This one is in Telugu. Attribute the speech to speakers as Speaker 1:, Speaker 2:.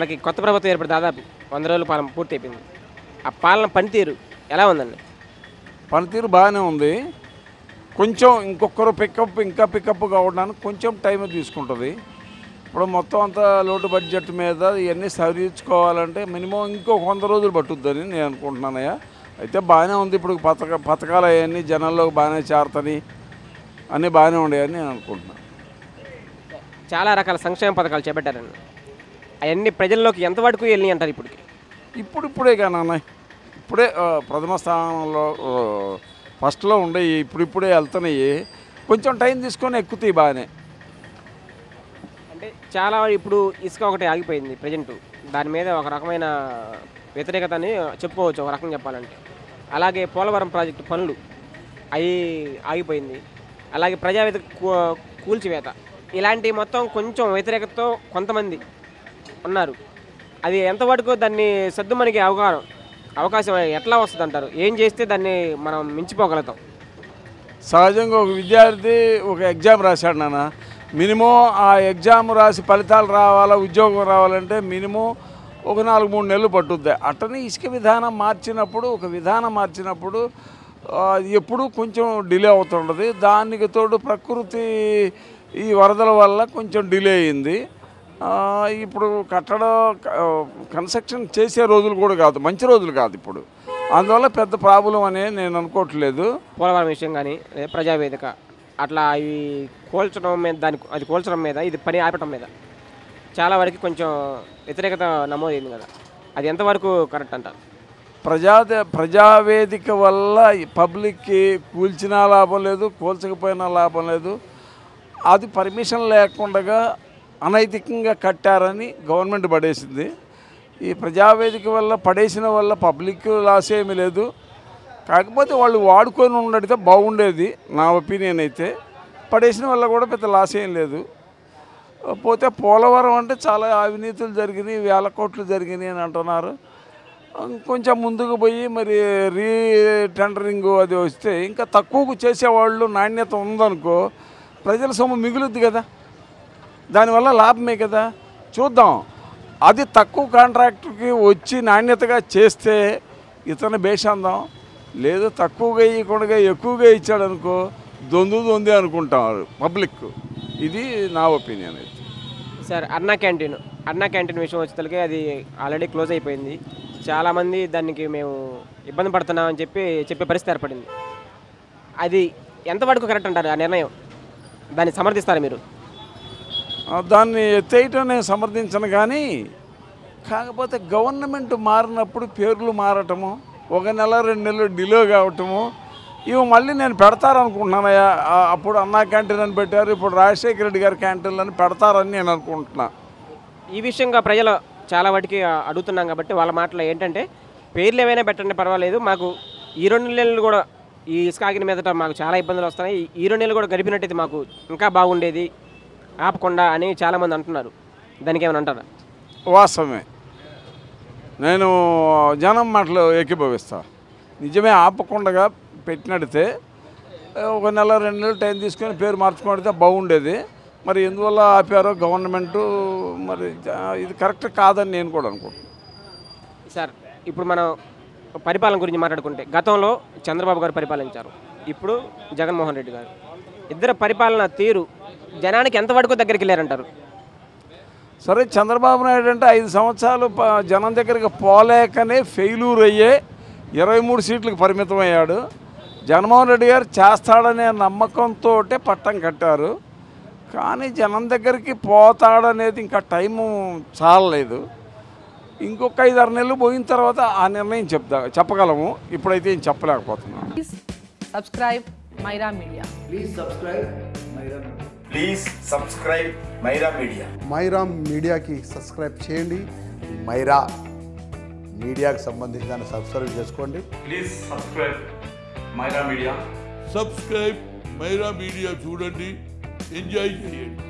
Speaker 1: మనకి కొత్త ప్రభుత్వం ఏర్పడి దాదాపు వంద రోజుల పాలన పూర్తి అయిపోయింది ఆ పాలన పనితీరు ఎలా ఉందండి
Speaker 2: పనితీరు బాగానే ఉంది కొంచెం ఇంకొకరు పికప్ ఇంకా పికప్ కావడానికి కొంచెం టైం తీసుకుంటుంది ఇప్పుడు మొత్తం అంతా లోటు బడ్జెట్ మీద ఇవన్నీ సరిచుకోవాలంటే మినిమం ఇంకో వంద రోజులు పట్టుద్దని నేను అనుకుంటున్నానయ్యా అయితే బాగానే ఉంది ఇప్పుడు పథక పథకాలు అవన్నీ జనాల్లోకి బాగానే చేరతని అన్నీ బాగానే ఉండేయని నేను అనుకుంటున్నాను
Speaker 1: చాలా రకాల సంక్షేమ పథకాలు చేపట్టారండి అవన్నీ ప్రజల్లోకి ఎంత వరకు వెళ్ళి అంటారు ఇప్పటికి
Speaker 2: ఇప్పుడు ఇప్పుడే కానీ ఇప్పుడే ఆ, ప్రథమ స్థానంలో ఆ, ఫస్ట్లో ఉండే ఇప్పుడు ఇప్పుడే వెళ్తున్నాయి కొంచెం టైం తీసుకొని ఎక్కుతాయి బాగానే
Speaker 1: అంటే చాలా ఇప్పుడు ఇసుక ఒకటి ఆగిపోయింది ప్రజెంట్ దాని మీద ఒక రకమైన వ్యతిరేకతని చెప్పుకోవచ్చు ఒక రకంగా చెప్పాలంటే అలాగే పోలవరం ప్రాజెక్టు పనులు అవి ఆగిపోయింది అలాగే ప్రజావేద కూ- కూల్చివేత ఇలాంటి మొత్తం కొంచెం వ్యతిరేకతతో కొంతమంది ఉన్నారు అది ఎంతవరకు దాన్ని సర్దుమణికి అవకాశం అవకాశం ఎట్లా వస్తుంది అంటారు ఏం చేస్తే దాన్ని మనం మించిపోగలుగుతాం
Speaker 2: సహజంగా ఒక విద్యార్థి ఒక ఎగ్జామ్ రాశాడు నాన్న మినిమం ఆ ఎగ్జామ్ రాసి ఫలితాలు రావాలా ఉద్యోగం రావాలంటే మినిమం ఒక నాలుగు మూడు నెలలు పట్టుద్ది అట్టనే ఇసుక విధానం మార్చినప్పుడు ఒక విధానం మార్చినప్పుడు ఆ, ఎప్పుడు కొంచెం డిలే అవుతుంటుంది దానికి తోడు ప్రకృతి ఈ వరదల వల్ల కొంచెం డిలే అయింది ఆ, ఇప్పుడు కట్టడం కన్స్ట్రక్షన్ చేసే రోజులు కూడా కాదు మంచి రోజులు కాదు ఇప్పుడు అందువల్ల పెద్ద ప్రాబ్లం అనే నేను అనుకోవట్లేదు
Speaker 1: పోలవరం విషయం కానీ లేదా ప్రజావేదిక అట్లా అవి కోల్చడం మీద దాని అది కోల్చడం మీద ఇది పని ఆపటం మీద చాలా వరకు కొంచెం వ్యతిరేకత నమోదైంది కదా అది ఎంతవరకు కరెక్ట్ అంటారు
Speaker 2: ప్రజా ప్రజావేదిక వల్ల ఈ పబ్లిక్కి కూల్చినా లాభం లేదు కూల్చకపోయినా లాభం లేదు అది పర్మిషన్ లేకుండా అనైతికంగా కట్టారని గవర్నమెంట్ పడేసింది ఈ ప్రజావేదిక వల్ల పడేసిన వల్ల పబ్లిక్ లాస్ ఏమీ లేదు కాకపోతే వాళ్ళు వాడుకొని ఉండడితే బాగుండేది నా ఒపీనియన్ అయితే పడేసిన వల్ల కూడా పెద్ద లాస్ ఏం లేదు పోతే పోలవరం అంటే చాలా అవినీతులు జరిగినాయి వేల కోట్లు జరిగినాయి అని అంటున్నారు కొంచెం ముందుకు పోయి మరి రీ టెండరింగ్ అది వస్తే ఇంకా తక్కువకు చేసేవాళ్ళు నాణ్యత ఉందనుకో ప్రజల సొమ్ము మిగులుద్ది కదా దానివల్ల లాభమే కదా చూద్దాం అది తక్కువ కాంట్రాక్టర్కి వచ్చి నాణ్యతగా చేస్తే ఇతను బేషందాం లేదు తక్కువగా ఇవ్వకుండా ఎక్కువగా ఇచ్చాడు అనుకో దొందు దొంది అనుకుంటారు పబ్లిక్ ఇది నా ఒపీనియన్ అయితే
Speaker 1: సార్ అన్నా క్యాంటీన్ అన్నా క్యాంటీన్ విషయం వచ్చేసరికి అది ఆల్రెడీ క్లోజ్ అయిపోయింది చాలామంది దానికి మేము ఇబ్బంది పడుతున్నామని చెప్పి చెప్పే పరిస్థితి ఏర్పడింది అది ఎంతవరకు కరెక్ట్ అంటారు ఆ నిర్ణయం దాన్ని సమర్థిస్తారా మీరు
Speaker 2: ఆ, దాన్ని ఎత్తేయటం నేను సమర్థించను కానీ కాకపోతే గవర్నమెంట్ మారినప్పుడు పేర్లు మారటము ఒక నెల రెండు నెలలు డిలే కావటము ఇవి మళ్ళీ నేను పెడతారనుకుంటున్నానయ్యా ఆ, అప్పుడు అన్నా క్యాంటీన్ అని పెట్టారు ఇప్పుడు రాజశేఖర రెడ్డి గారి క్యాంటీన్లు అని పెడతారని నేను అనుకుంటున్నా
Speaker 1: ఈ విషయంగా ప్రజలు చాలా వాటికి అడుగుతున్నాం కాబట్టి వాళ్ళ మాటలో ఏంటంటే పేర్లు ఏమైనా పెట్టండి పర్వాలేదు మాకు ఈ రెండు నెలలు కూడా ఈ ఇసుక ఆగిన మీదట మాకు చాలా ఇబ్బందులు వస్తున్నాయి ఈ- ఈ రెండు నెలలు కూడా గడిపినట్టయితే మాకు ఇంకా బాగుండేది ఆపకుండా అని చాలామంది అంటున్నారు దానికి ఏమైనా అంటారా
Speaker 2: వాస్తవమే నేను జనం మాటలు ఏకీభవిస్తా నిజమే ఆపకుండా పెట్టినడితే ఒక నెల రెండు నెలలు టైం తీసుకొని పేరు మార్చుకుంటే బాగుండేది మరి ఎందువల్ల ఆపారో గవర్నమెంటు మరి జ- ఇది కరెక్ట్ కాదని నేను కూడా అనుకుంటున్నాను
Speaker 1: సార్ ఇప్పుడు మనం పరిపాలన గురించి మాట్లాడుకుంటే గతంలో చంద్రబాబు గారు పరిపాలించారు ఇప్పుడు జగన్మోహన్ రెడ్డి గారు ఇద్దరు పరిపాలన తీరు జనానికి ఎంతవరకు దగ్గరికి వెళ్ళారంటారు
Speaker 2: సరే చంద్రబాబు నాయుడు అంటే ఐదు సంవత్సరాలు ప- జనం దగ్గరికి పోలేకనే ఫెయిల్యూర్ అయ్యే ఇరవై మూడు సీట్లకు పరిమితం అయ్యాడు జగన్మోహన్ రెడ్డి గారు చేస్తాడనే నమ్మకంతో పట్టం కట్టారు కానీ జనం దగ్గరికి పోతాడనేది ఇంకా టైము చాలలేదు ఇంకొక ఐదు ఆరు నెలలు పోయిన తర్వాత ఆ నిర్ణయం చెప్తా చెప్పగలము ఇప్పుడైతే ఏం చెప్పలేకపోతున్నాం
Speaker 3: Please subscribe Myra Media.
Speaker 4: Please subscribe Myra Media.
Speaker 5: Please subscribe Myra media
Speaker 6: Myra మీడియాకి సబ్స్క్రైబ్ చేయండి
Speaker 7: మైరా మీడియాకు సంబంధించి దాన్ని సబ్స్క్రైబ్ చేసుకోండి
Speaker 5: please subscribe Myra media
Speaker 8: subscribe Myra media చూడండి ఎంజాయ్ చేయండి